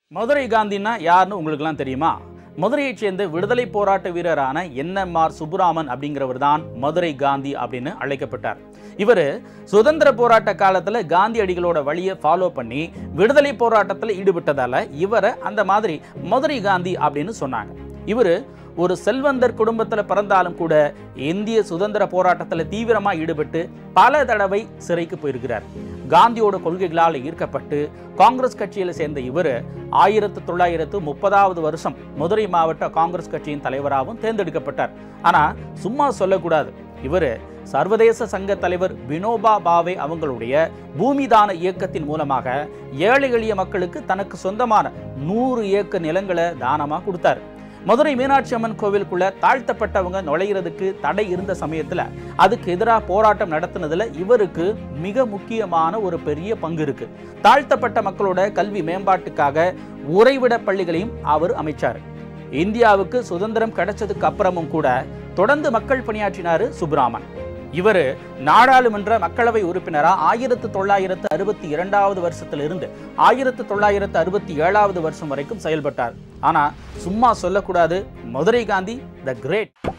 மதுரை காந்தின்னா யாருன்னு உங்களுக்குலாம் தெரியுமா மதுரையைச் சேர்ந்த விடுதலை போராட்ட வீரரான என்எம்ஆர் சுப்புராமன் அப்படிங்கிறவர் தான் மதுரை காந்தி அப்படின்னு அழைக்கப்பட்டார் இவர் சுதந்திர போராட்ட காலத்துல காந்தியடிகளோட வழியை ஃபாலோ பண்ணி விடுதலை போராட்டத்தில் ஈடுபட்டதால இவரை அந்த மாதிரி மதுரை காந்தி அப்படின்னு சொன்னாங்க இவர் ஒரு செல்வந்தர் குடும்பத்துல பிறந்தாலும் கூட இந்திய சுதந்திர போராட்டத்துல தீவிரமா ஈடுபட்டு பல தடவை சிறைக்கு போயிருக்கிறார் காந்தியோட கொள்கைகளால் ஈர்க்கப்பட்டு காங்கிரஸ் கட்சியில சேர்ந்த இவர் ஆயிரத்து தொள்ளாயிரத்து முப்பதாவது வருஷம் மதுரை மாவட்ட காங்கிரஸ் கட்சியின் தலைவராகவும் தேர்ந்தெடுக்கப்பட்டார் ஆனா சும்மா சொல்லக்கூடாது இவர் சர்வதேச சங்க தலைவர் வினோபா பாவே அவங்களுடைய பூமிதான இயக்கத்தின் மூலமாக ஏழை எளிய மக்களுக்கு தனக்கு சொந்தமான நூறு ஏக்கர் நிலங்களை தானமா கொடுத்தாரு மதுரை மீனாட்சி அம்மன் கோவிலுக்குள்ள தாழ்த்தப்பட்டவங்க நுழையிறதுக்கு தடை இருந்த சமயத்துல அதுக்கு எதிராக போராட்டம் நடத்தினதுல இவருக்கு மிக முக்கியமான ஒரு பெரிய பங்கு இருக்கு தாழ்த்தப்பட்ட மக்களோட கல்வி மேம்பாட்டுக்காக உறைவிட பள்ளிகளையும் அவர் அமைச்சார் இந்தியாவுக்கு சுதந்திரம் கிடைச்சதுக்கு அப்புறமும் கூட தொடர்ந்து மக்கள் பணியாற்றினாரு சுப்ராமன் இவர் நாடாளுமன்ற மக்களவை உறுப்பினரா ஆயிரத்து தொள்ளாயிரத்து அறுபத்தி இரண்டாவது வருஷத்திலிருந்து ஆயிரத்து தொள்ளாயிரத்து அறுபத்தி ஏழாவது வருஷம் வரைக்கும் செயல்பட்டார் ஆனா சும்மா சொல்லக்கூடாது மதுரை காந்தி த கிரேட்